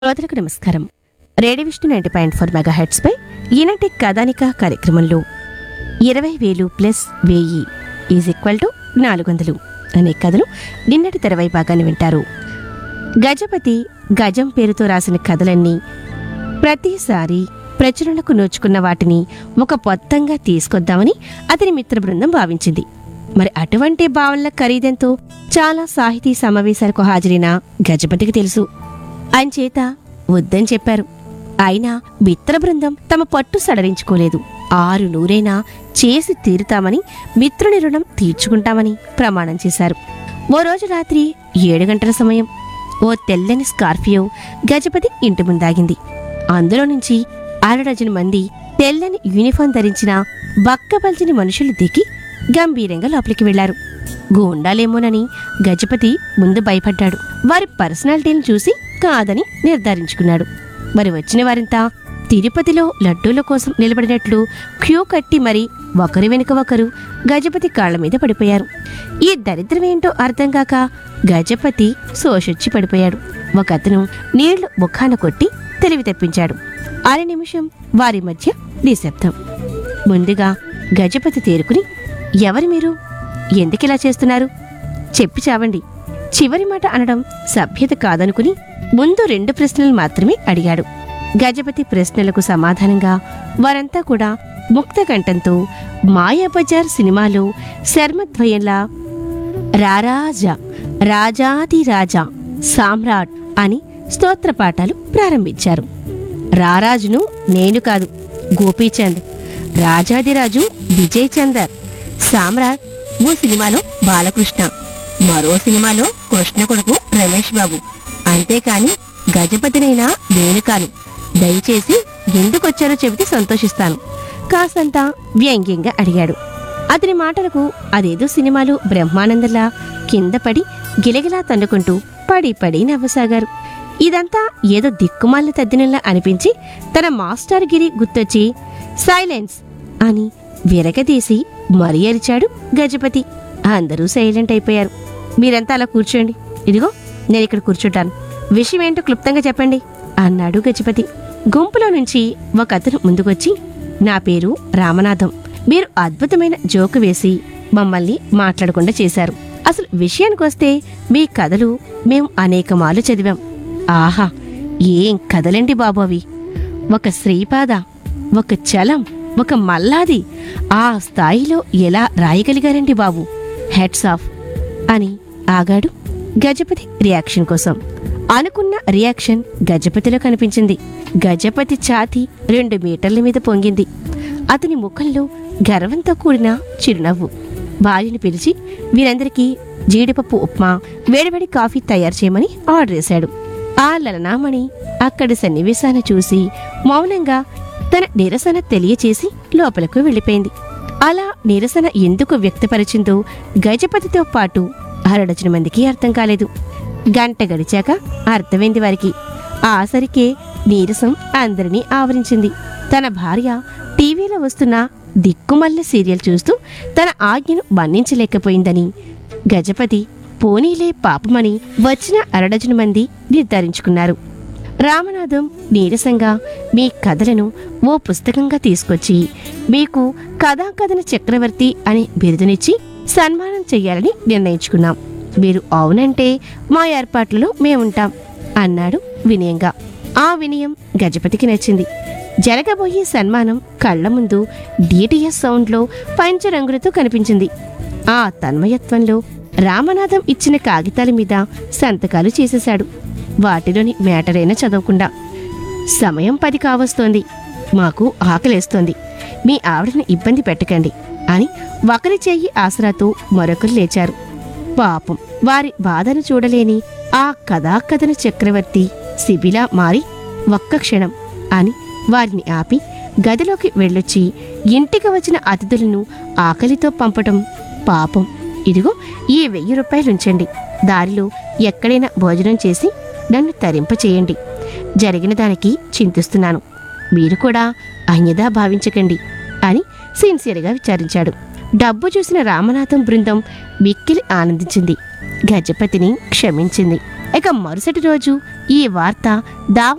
శ్రోతలకు నమస్కారం radio Vishnu ninety point four megahertz పై ఈనాటి కథానిక కార్యక్రమంలో ఇరవై వేలు ప్లస్ వెయ్యి ఈజ్ ఈక్వల్ టు నాలుగు వందలు అనే కథను నిన్నటి తెరవై భాగాన్ని వింటారు గజపతి గజం పేరుతో రాసిన కథలన్నీ ప్రతిసారి ప్రచురణకు నోచుకున్న వాటిని ఒక పొత్తంగా తీసుకొద్దామని అతని మిత్ర బృందం భావించింది మరి అటువంటి భావనల ఖరీదెంతో చాలా సాహితీ సమావేశాలకు హాజరైన గజపతికి తెలుసు అంచేత వద్దని చెప్పారు అయినా మిత్ర బృందం తమ పట్టు సడలించుకోలేదు ఆరు నూరైనా చేసి తీరుతామని మిత్రుని రుణం తీర్చుకుంటామని ప్రమాణం చేశారు ఓ రోజు రాత్రి ఏడు గంటల సమయం ఓ తెల్లని స్కార్పియో గజపతి ఇంటి ముందాగింది అందులో నుంచి అర డజన్ మంది తెల్లని యూనిఫామ్ ధరించిన బక్కపల్చిన మనుషులు దిగి గంభీరంగా లోపలికి వెళ్లారు గూండాలేమోనని గజపతి ముందు భయపడ్డాడు వారి పర్సనాలిటీని చూసి కాదని నిర్ధారించుకున్నాడు మరి వచ్చిన వారింతా తిరుపతిలో లడ్డూల కోసం నిలబడినట్లు క్యూ కట్టి మరి ఒకరి వెనుక ఒకరు గజపతి కాళ్ల మీద పడిపోయారు ఈ దరిద్రమేంటో అర్థం కాక గజపతి సోషొచ్చి పడిపోయాడు ఒక అతను నీళ్లు ముఖాన కొట్టి తెలివి తెప్పించాడు అర నిమిషం వారి మధ్య నిశ్శబ్దం ముందుగా గజపతి తేరుకుని ఎవరు మీరు ఎందుకిలా చేస్తున్నారు చెప్పి చావండి చివరి మాట అనడం సభ్యత కాదనుకుని ముందు రెండు ప్రశ్నలు మాత్రమే అడిగాడు గజపతి ప్రశ్నలకు సమాధానంగా వారంతా కూడా ముక్త కంఠంతో మాయాబజార్ సినిమాలో శర్మద్వయంలా రారాజా రాజాది రాజా సామ్రాట్ అని స్తోత్ర పాఠాలు ప్రారంభించారు రారాజును నేను కాదు గోపీచంద్ రాజాదిరాజు విజయ్ చందర్ సామ్రాట్ ఓ సినిమాలో బాలకృష్ణ మరో సినిమాలో కృష్ణ కొడుకు రమేష్ బాబు అంతేకాని గజపతినైనా నేను కాను దయచేసి ఎందుకొచ్చారో చెబితే సంతోషిస్తాను కాసంత వ్యంగ్యంగా అడిగాడు అతని మాటలకు అదేదో సినిమాలో బ్రహ్మానందంలా కింద పడి గిలగిలా తన్నుకుంటూ పడి పడి నవ్వసాగారు ఇదంతా ఏదో దిక్కుమాల తద్దినలా అనిపించి తన మాస్టర్ గిరి గుర్తొచ్చి సైలెన్స్ అని విరగదీసి మరీ అరిచాడు గజపతి అందరూ సైలెంట్ అయిపోయారు మీరంతా అలా కూర్చోండి ఇదిగో నేను ఇక్కడ కూర్చుంటాను విషయం ఏంటో క్లుప్తంగా చెప్పండి అన్నాడు గజపతి గుంపులో నుంచి ఒక అతను ముందుకొచ్చి నా పేరు రామనాథం మీరు అద్భుతమైన జోకు వేసి మమ్మల్ని మాట్లాడకుండా చేశారు అసలు విషయానికొస్తే మీ కథలు మేం అనేకమాలు చదివాం ఆహా ఏం కథలండి బాబు అవి ఒక శ్రీపాద ఒక చలం ఒక మల్లాది ఆ స్థాయిలో ఎలా రాయగలిగారండి బాబు హెడ్స్ ఆఫ్ అని ఆగాడు గజపతి రియాక్షన్ కోసం అనుకున్న రియాక్షన్ గజపతిలో కనిపించింది గజపతి ఛాతి రెండు మీటర్ల మీద పొంగింది అతని ముఖంలో గర్వంతో కూడిన చిరునవ్వు భార్యను పిలిచి వీరందరికీ జీడిపప్పు ఉప్మా వేడివేడి కాఫీ తయారు చేయమని ఆర్డర్ చేశాడు ఆ లలనామణి అక్కడి సన్నివేశాన్ని చూసి మౌనంగా తన నిరసన తెలియచేసి లోపలకు వెళ్ళిపోయింది అలా నిరసన ఎందుకు వ్యక్తపరిచిందో గజపతితో పాటు అరడజన మందికి అర్థం కాలేదు గంట గడిచాక అర్థమైంది వారికి ఆసరికే నీరసం అందరినీ ఆవరించింది తన భార్య టీవీలో వస్తున్న దిక్కుమల్ల సీరియల్ చూస్తూ తన ఆజ్ఞను మన్నించలేకపోయిందని గజపతి పోనీలే పాపమని వచ్చిన అరడజన మంది నిర్ధారించుకున్నారు రామనాథం నీరసంగా మీ కథలను ఓ పుస్తకంగా తీసుకొచ్చి మీకు కథాకథన చక్రవర్తి అనే బిరుదునిచ్చి సన్మానం చెయ్యాలని నిర్ణయించుకున్నాం మీరు అవునంటే మా ఏర్పాట్లలో మేముంటాం అన్నాడు వినయంగా ఆ వినయం గజపతికి నచ్చింది జరగబోయే సన్మానం కళ్ళ ముందు డిటిఎస్ సౌండ్లో పంచరంగులతో కనిపించింది ఆ తన్మయత్వంలో రామనాథం ఇచ్చిన కాగితాల మీద సంతకాలు చేసేశాడు వాటిలోని మేటరైనా చదవకుండా సమయం పది కావస్తోంది మాకు ఆకలేస్తోంది మీ ఆవిడని ఇబ్బంది పెట్టకండి అని ఒకరి చెయ్యి ఆసరాతో మరొకరు లేచారు పాపం వారి బాధను చూడలేని ఆ కథాకథన చక్రవర్తి శిబిలా మారి ఒక్క క్షణం అని వారిని ఆపి గదిలోకి వెళ్ళొచ్చి ఇంటికి వచ్చిన అతిథులను ఆకలితో పంపటం పాపం ఇదిగో ఈ వెయ్యి రూపాయలుంచండి దారిలో ఎక్కడైనా భోజనం చేసి నన్ను తరింపచేయండి జరిగిన దానికి చింతిస్తున్నాను మీరు కూడా అన్యదా భావించకండి అని సిన్సియర్గా విచారించాడు డబ్బు చూసిన రామనాథం బృందం మిక్కిలి ఆనందించింది గజపతిని క్షమించింది ఇక మరుసటి రోజు ఈ వార్త దా